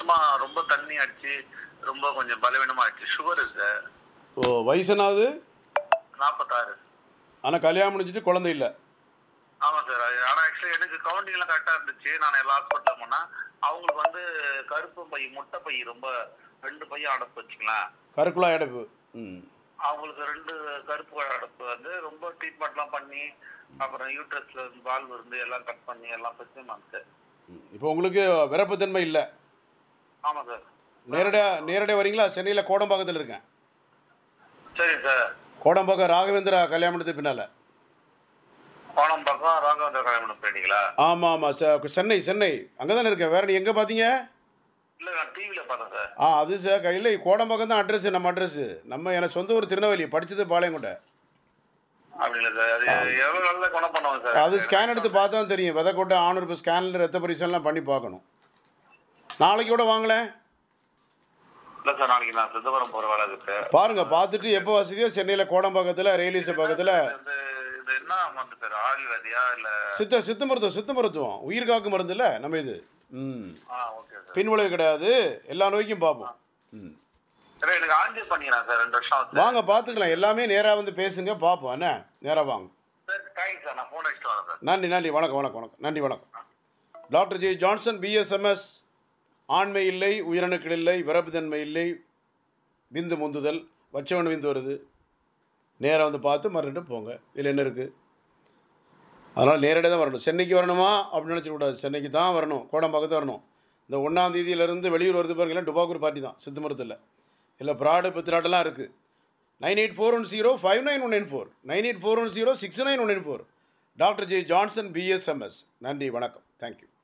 வருஷமா ரொம்ப தண்ணி அடிச்சு ரொம்ப கொஞ்சம் பலவீனமா ஆயிடுச்சு சுகர் சார் ஓ வயசுனாவது நாற்பத்தாறு ஆனால் கல்யாணம் முடிஞ்சிட்டு குழந்தை இல்லை ஆமா சார் ஆனா ஆக்சுவலி எனக்கு கவுண்டிங் எல்லாம் கரெக்டா இருந்துச்சு நான் எல்லா ஹாஸ்பிட்டல் போனா அவங்களுக்கு வந்து கருப்பு பை முட்டை பை ரொம்ப ரெண்டு பையன் அடப்பு வச்சுக்கலாம் கருக்குழாய் அடைப்பு ம் அவங்களுக்கு ரெண்டு கருப்பு அடப்பு வந்து ரொம்ப ட்ரீட்மெண்ட்லாம் பண்ணி அப்புறம் யூட்ரஸ்ல வால்வு இருந்து எல்லாம் கட் பண்ணி எல்லாம் பிரச்சனை சார் ம். இப்போ உங்களுக்கு விரப்புத்தன்மை இல்லை ஆமா சார் நேரடியாக நேரடியாக வரீங்களா சென்னையில் கோடம்பாக்கத்தில் இருக்கேன் சரி சார் கோடம்பாக்கம் ராகவேந்திரா கல்யாணத்துக்கு பின்னால் கோணம் பக்கம் ராகவேந்திர கல்யாணம் போயிட்டீங்களா ஆமாம் ஆமாம் சார் சென்னை சென்னை அங்கே தானே இருக்கேன் வேறு நீ எங்கே பார்த்தீங்க இல்ல நான் டிவில பார்த்தேன் சார் ஆ அது சார் கையில் கோடம்பாக்கம் தான் அட்ரஸ் நம்ம அட்ரஸ் நம்ம எனக்கு சொந்த ஊர் திருநெல்வேலி படித்தது பாளையங்கோட்டை அப்படி இல்லை சார் அது எவ்வளவு நல்ல குணம் பண்ணுவாங்க சார் அது ஸ்கேன் எடுத்து பார்த்தா தான் தெரியும் விதக்கோட்டை ஆணூர் இப்போ ஸ்கேனில் ரத்த பரிசோதனைலாம் பண்ணி பார்க்கணும் நாளைக்கு கூட வாங்களேன் இல்ல சார் நாளைக்கு நான் சிதம்பரம் போற வேலை இருக்கு பாருங்க பார்த்துட்டு எப்போ வசதியோ சென்னையில் கோடம்பாக்கத்தில் ரயில்வே பக்கத்தில் இது இது என்ன வந்து சார் ஆயுர்வேதியா இல்ல சித்த சித்த மருத்துவம் சித்த மருத்துவம் உயிர் காக்கும் மருந்து இல்லை நம்ம இது ம் ஆ ஓகே சார் பின்விளைவு கிடையாது எல்லா நோய்க்கும் பார்ப்போம் ம் சரி எனக்கு ஆஞ்சி பண்ணிக்கிறேன் சார் ரெண்டு வருஷம் ஆகுது வாங்க பார்த்துக்கலாம் எல்லாமே நேராக வந்து பேசுங்க பார்ப்போம் என்ன நேராக வாங்க சார் தேங்க்ஸ் சார் நான் ஃபோன் அடிச்சுட்டு வரேன் சார் நன்றி நன்றி வணக்கம் வணக்கம் வணக்கம் நன்றி வணக்கம் டாக்டர் ஜி ஜான்சன் பிஎஸ்எம்எஸ் ஆண்மை இல்லை உயிரணுக்கள் இல்லை விரப்புத்தன்மை இல்லை விந்து முந்துதல் வச்சவன் விந்து வருது நேராக வந்து பார்த்து மறுபடியும் போங்க இதில் என்ன இருக்குது அதனால் நேரடியாக தான் வரணும் சென்னைக்கு வரணுமா அப்படின்னு நினச்சக்கூடாது சென்னைக்கு தான் வரணும் கோடம்பாக்கத்து வரணும் இந்த ஒன்றாம் தேதியிலேருந்து வெளியூர் வருது பாருங்களேன் டுபாக்கூர் பார்ட்டி தான் சித்து மருத்தில் இல்லை ப்ராடு பித்திராட்டெல்லாம் இருக்குது nine eight four one zero five nine one nine four nine eight four one zero six nine one nine four doctor J Johnson BSMS நன்றி வணக்கம் தேங்க்யூ